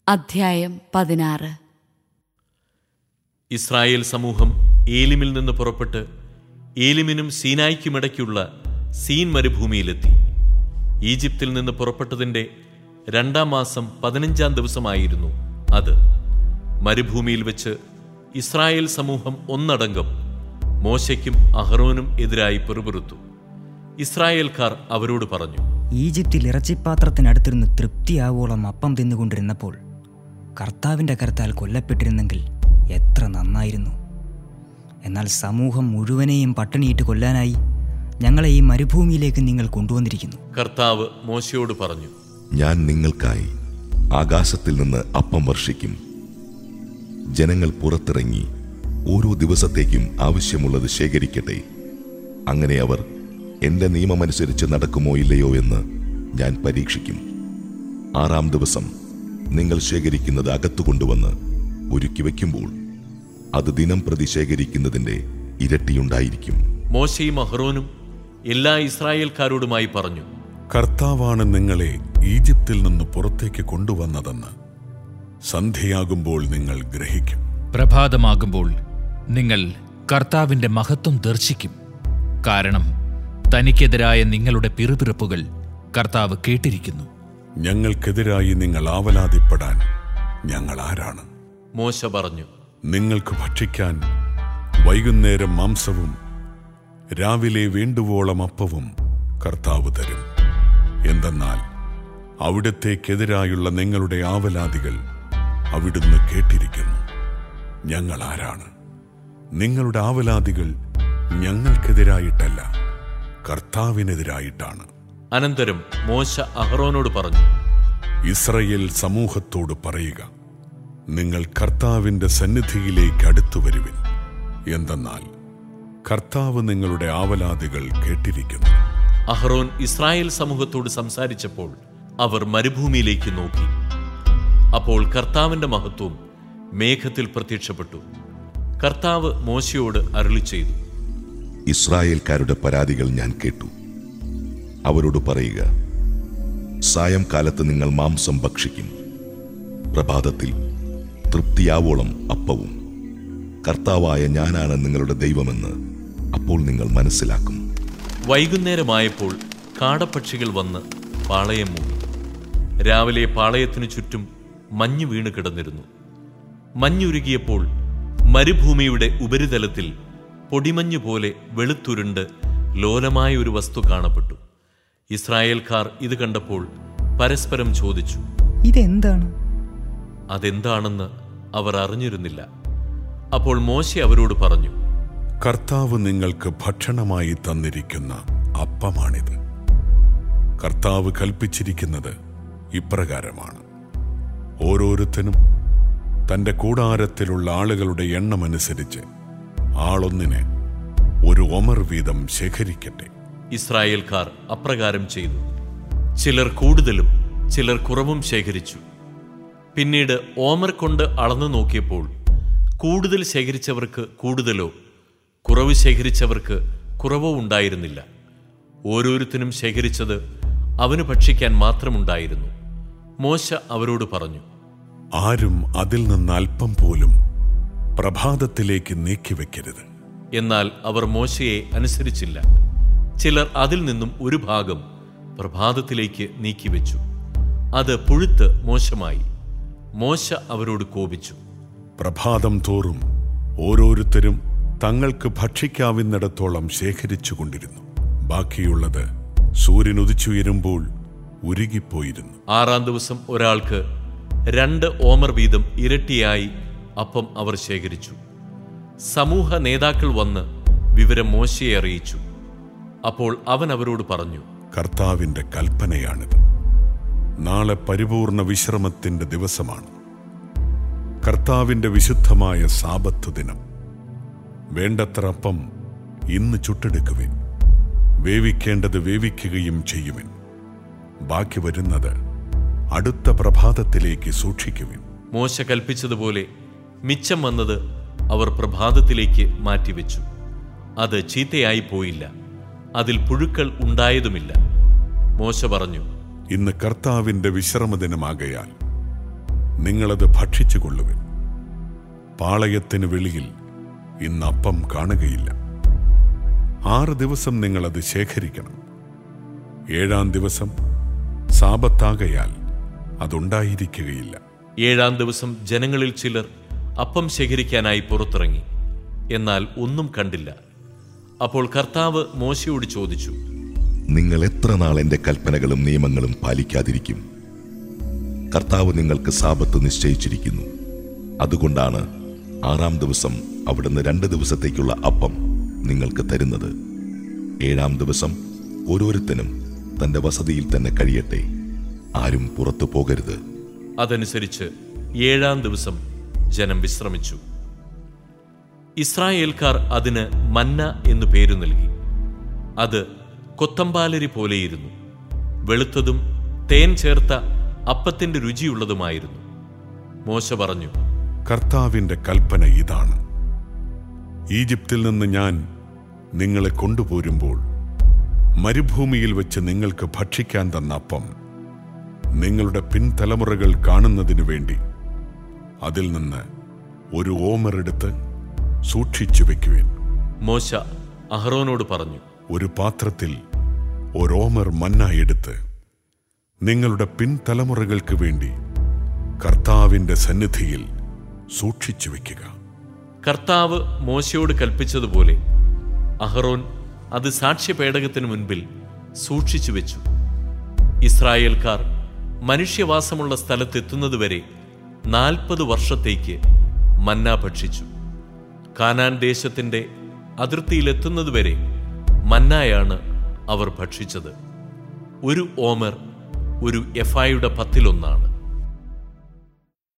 അധ്യായം പതിനാറ് ഇസ്രായേൽ സമൂഹം ഏലിമിൽ നിന്ന് പുറപ്പെട്ട് ഏലിമിനും സീനായ്ക്കുമിടയ്ക്കുള്ള സീൻ മരുഭൂമിയിലെത്തി ഈജിപ്തിൽ നിന്ന് പുറപ്പെട്ടതിന്റെ രണ്ടാം മാസം പതിനഞ്ചാം ദിവസമായിരുന്നു അത് മരുഭൂമിയിൽ വെച്ച് ഇസ്രായേൽ സമൂഹം ഒന്നടങ്കം മോശയ്ക്കും അഹ്റോനും എതിരായി പെറുപെറുത്തു ഇസ്രായേൽക്കാർ അവരോട് പറഞ്ഞു ഈജിപ്തിൽ ഇറച്ചിപ്പാത്രത്തിനടുത്തിരുന്ന് തൃപ്തിയാവോളം അപ്പം തിന്നുകൊണ്ടിരുന്നപ്പോൾ കർത്താവിൻ്റെ കരത്താൽ കൊല്ലപ്പെട്ടിരുന്നെങ്കിൽ എത്ര നന്നായിരുന്നു എന്നാൽ സമൂഹം മുഴുവനെയും പട്ടിണിയിട്ട് കൊല്ലാനായി ഞങ്ങളെ ഈ മരുഭൂമിയിലേക്ക് നിങ്ങൾ കൊണ്ടുവന്നിരിക്കുന്നു കർത്താവ് മോശയോട് പറഞ്ഞു ഞാൻ നിങ്ങൾക്കായി ആകാശത്തിൽ നിന്ന് അപ്പം വർഷിക്കും ജനങ്ങൾ പുറത്തിറങ്ങി ഓരോ ദിവസത്തേക്കും ആവശ്യമുള്ളത് ശേഖരിക്കട്ടെ അങ്ങനെ അവർ എന്റെ നിയമമനുസരിച്ച് നടക്കുമോ ഇല്ലയോ എന്ന് ഞാൻ പരീക്ഷിക്കും ആറാം ദിവസം നിങ്ങൾ ശേഖരിക്കുന്നത് അകത്തു കൊണ്ടുവന്ന് ഒരുക്കി വയ്ക്കുമ്പോൾ അത് ദിനം പ്രതി ശേഖരിക്കുന്നതിന്റെ ഇരട്ടിയുണ്ടായിരിക്കും മോശയും അഹ്റോനും എല്ലാ ഇസ്രായേൽക്കാരോടുമായി പറഞ്ഞു കർത്താവാണ് നിങ്ങളെ ഈജിപ്തിൽ നിന്ന് പുറത്തേക്ക് കൊണ്ടുവന്നതെന്ന് സന്ധ്യയാകുമ്പോൾ നിങ്ങൾ ഗ്രഹിക്കും പ്രഭാതമാകുമ്പോൾ നിങ്ങൾ കർത്താവിന്റെ മഹത്വം ദർശിക്കും കാരണം തനിക്കെതിരായ നിങ്ങളുടെ പിറുപിറുപ്പുകൾ കർത്താവ് കേട്ടിരിക്കുന്നു ഞങ്ങൾക്കെതിരായി നിങ്ങൾ ആവലാതിപ്പെടാൻ ഞങ്ങൾ ആരാണ് മോശ പറഞ്ഞു നിങ്ങൾക്ക് ഭക്ഷിക്കാൻ വൈകുന്നേരം മാംസവും രാവിലെ വേണ്ടുവോളം അപ്പവും കർത്താവ് തരും എന്തെന്നാൽ അവിടത്തേക്കെതിരായുള്ള നിങ്ങളുടെ ആവലാതികൾ അവിടുന്ന് കേട്ടിരിക്കുന്നു ഞങ്ങൾ ആരാണ് നിങ്ങളുടെ ആവലാതികൾ ഞങ്ങൾക്കെതിരായിട്ടല്ല കർത്താവിനെതിരായിട്ടാണ് അനന്തരം മോശ അഹ്റോനോട് പറഞ്ഞു ഇസ്രയേൽ സമൂഹത്തോട് പറയുക നിങ്ങൾ കർത്താവിന്റെ സന്നിധിയിലേക്ക് അടുത്തു വരുവിൻ എന്തെന്നാൽ കർത്താവ് നിങ്ങളുടെ ആവലാതികൾ കേട്ടിരിക്കുന്നു അഹ്റോൻ ഇസ്രായേൽ സമൂഹത്തോട് സംസാരിച്ചപ്പോൾ അവർ മരുഭൂമിയിലേക്ക് നോക്കി അപ്പോൾ കർത്താവിന്റെ മഹത്വം മേഘത്തിൽ പ്രത്യക്ഷപ്പെട്ടു കർത്താവ് മോശയോട് അരുളി ചെയ്തു ഇസ്രായേൽക്കാരുടെ പരാതികൾ ഞാൻ കേട്ടു അവരോട് പറയുക സായംകാലത്ത് നിങ്ങൾ മാംസം ഭക്ഷിക്കും പ്രഭാതത്തിൽ തൃപ്തിയാവോളം അപ്പവും കർത്താവായ ഞാനാണ് നിങ്ങളുടെ ദൈവമെന്ന് അപ്പോൾ നിങ്ങൾ മനസ്സിലാക്കും വൈകുന്നേരമായപ്പോൾ കാടപ്പക്ഷികൾ വന്ന് പാളയം മൂടി രാവിലെ പാളയത്തിനു ചുറ്റും മഞ്ഞ് വീണ് കിടന്നിരുന്നു മഞ്ഞുരുകിയപ്പോൾ മരുഭൂമിയുടെ ഉപരിതലത്തിൽ പൊടിമഞ്ഞു പോലെ വെളുത്തുരുണ്ട് ലോലമായ ഒരു വസ്തു കാണപ്പെട്ടു ഇസ്രായേൽക്കാർ ഇത് കണ്ടപ്പോൾ പരസ്പരം ചോദിച്ചു ഇതെന്താണ് അതെന്താണെന്ന് അവർ അറിഞ്ഞിരുന്നില്ല അപ്പോൾ മോശ അവരോട് പറഞ്ഞു കർത്താവ് നിങ്ങൾക്ക് ഭക്ഷണമായി തന്നിരിക്കുന്ന അപ്പമാണിത് കർത്താവ് കൽപ്പിച്ചിരിക്കുന്നത് ഇപ്രകാരമാണ് ഓരോരുത്തനും തന്റെ കൂടാരത്തിലുള്ള ആളുകളുടെ എണ്ണമനുസരിച്ച് ആളൊന്നിന് ഒരു ഒമർ വീതം ശേഖരിക്കട്ടെ ഇസ്രായേൽക്കാർ അപ്രകാരം ചെയ്തു ചിലർ കൂടുതലും ചിലർ കുറവും ശേഖരിച്ചു പിന്നീട് ഓമർ കൊണ്ട് അളന്നു നോക്കിയപ്പോൾ കൂടുതൽ ശേഖരിച്ചവർക്ക് കൂടുതലോ കുറവ് ശേഖരിച്ചവർക്ക് കുറവോ ഉണ്ടായിരുന്നില്ല ഓരോരുത്തരും ശേഖരിച്ചത് അവന് ഭക്ഷിക്കാൻ മാത്രമുണ്ടായിരുന്നു മോശ അവരോട് പറഞ്ഞു ആരും അതിൽ നിന്ന് അല്പം പോലും പ്രഭാതത്തിലേക്ക് നീക്കിവെക്കരുത് എന്നാൽ അവർ മോശയെ അനുസരിച്ചില്ല ചിലർ അതിൽ നിന്നും ഒരു ഭാഗം പ്രഭാതത്തിലേക്ക് നീക്കിവെച്ചു അത് പുഴുത്ത് മോശമായി മോശ അവരോട് കോപിച്ചു പ്രഭാതം തോറും ഓരോരുത്തരും തങ്ങൾക്ക് ഭക്ഷിക്കാവുന്നിടത്തോളം ശേഖരിച്ചുകൊണ്ടിരുന്നു ബാക്കിയുള്ളത് സൂര്യൻ ഉദിച്ചുയരുമ്പോൾ ഉരുകിപ്പോയിരുന്നു ആറാം ദിവസം ഒരാൾക്ക് രണ്ട് ഓമർ വീതം ഇരട്ടിയായി അപ്പം അവർ ശേഖരിച്ചു സമൂഹ നേതാക്കൾ വന്ന് വിവരം മോശയെ അറിയിച്ചു അപ്പോൾ അവൻ അവരോട് പറഞ്ഞു കർത്താവിന്റെ കൽപ്പനയാണിത് നാളെ പരിപൂർണ വിശ്രമത്തിന്റെ ദിവസമാണ് കർത്താവിന്റെ വിശുദ്ധമായ സാപത്ത് ദിനം വേണ്ടത്ര അപ്പം ഇന്ന് ചുട്ടെടുക്കുവിൻ വേവിക്കേണ്ടത് വേവിക്കുകയും ചെയ്യുവിൻ ബാക്കി വരുന്നത് അടുത്ത പ്രഭാതത്തിലേക്ക് സൂക്ഷിക്കുവിൻ മോശ കൽപ്പിച്ചതുപോലെ മിച്ചം വന്നത് അവർ പ്രഭാതത്തിലേക്ക് മാറ്റിവെച്ചു അത് ചീത്തയായി പോയില്ല അതിൽ പുഴുക്കൾ ഉണ്ടായതുമില്ല മോശ പറഞ്ഞു ഇന്ന് കർത്താവിന്റെ വിശ്രമദിനമാകയാൽ നിങ്ങളത് ഭക്ഷിച്ചു കൊള്ളുവിൻ പാളയത്തിന് വെളിയിൽ ഇന്ന് അപ്പം കാണുകയില്ല ആറ് ദിവസം നിങ്ങളത് ശേഖരിക്കണം ഏഴാം ദിവസം സാപത്താകയാൽ അതുണ്ടായിരിക്കുകയില്ല ഏഴാം ദിവസം ജനങ്ങളിൽ ചിലർ അപ്പം ശേഖരിക്കാനായി പുറത്തിറങ്ങി എന്നാൽ ഒന്നും കണ്ടില്ല അപ്പോൾ കർത്താവ് മോശയോട് ചോദിച്ചു നിങ്ങൾ എത്ര നാൾ എന്റെ കൽപ്പനകളും നിയമങ്ങളും പാലിക്കാതിരിക്കും കർത്താവ് നിങ്ങൾക്ക് സാപത്ത് നിശ്ചയിച്ചിരിക്കുന്നു അതുകൊണ്ടാണ് ആറാം ദിവസം അവിടുന്ന് രണ്ട് ദിവസത്തേക്കുള്ള അപ്പം നിങ്ങൾക്ക് തരുന്നത് ഏഴാം ദിവസം ഓരോരുത്തനും തന്റെ വസതിയിൽ തന്നെ കഴിയട്ടെ ആരും പുറത്തു പോകരുത് അതനുസരിച്ച് ഏഴാം ദിവസം ജനം വിശ്രമിച്ചു ഇസ്രായേൽക്കാർ അതിന് മന്ന എന്നു പേരു നൽകി അത് കൊത്തമ്പാലരി പോലെയിരുന്നു വെളുത്തതും തേൻ ചേർത്ത അപ്പത്തിന്റെ രുചിയുള്ളതുമായിരുന്നു മോശ പറഞ്ഞു കർത്താവിന്റെ കൽപ്പന ഇതാണ് ഈജിപ്തിൽ നിന്ന് ഞാൻ നിങ്ങളെ കൊണ്ടുപോരുമ്പോൾ മരുഭൂമിയിൽ വെച്ച് നിങ്ങൾക്ക് ഭക്ഷിക്കാൻ തന്ന അപ്പം നിങ്ങളുടെ പിൻതലമുറകൾ കാണുന്നതിനു വേണ്ടി അതിൽ നിന്ന് ഒരു ഓമറെടുത്ത് സൂക്ഷിച്ചു വെക്കുവേൻ മോശ അഹ്റോനോട് പറഞ്ഞു ഒരു പാത്രത്തിൽ ഒരോമർ മന്ന എടുത്ത് നിങ്ങളുടെ പിൻതലമുറകൾക്ക് വേണ്ടി കർത്താവിന്റെ സന്നിധിയിൽ സൂക്ഷിച്ചു വെക്കുക കർത്താവ് മോശയോട് കൽപ്പിച്ചതുപോലെ അഹറോൻ അത് സാക്ഷ്യപേടകത്തിന് മുൻപിൽ സൂക്ഷിച്ചു വെച്ചു ഇസ്രായേൽക്കാർ മനുഷ്യവാസമുള്ള സ്ഥലത്തെത്തുന്നതുവരെ നാൽപ്പത് വർഷത്തേക്ക് മന്ന ഭക്ഷിച്ചു കാനാൻ ദേശത്തിന്റെ അതിർത്തിയിലെത്തുന്നതുവരെ മന്നായാണ് അവർ ഭക്ഷിച്ചത് ഒരു ഓമർ ഒരു എഫായുടെ പത്തിലൊന്നാണ്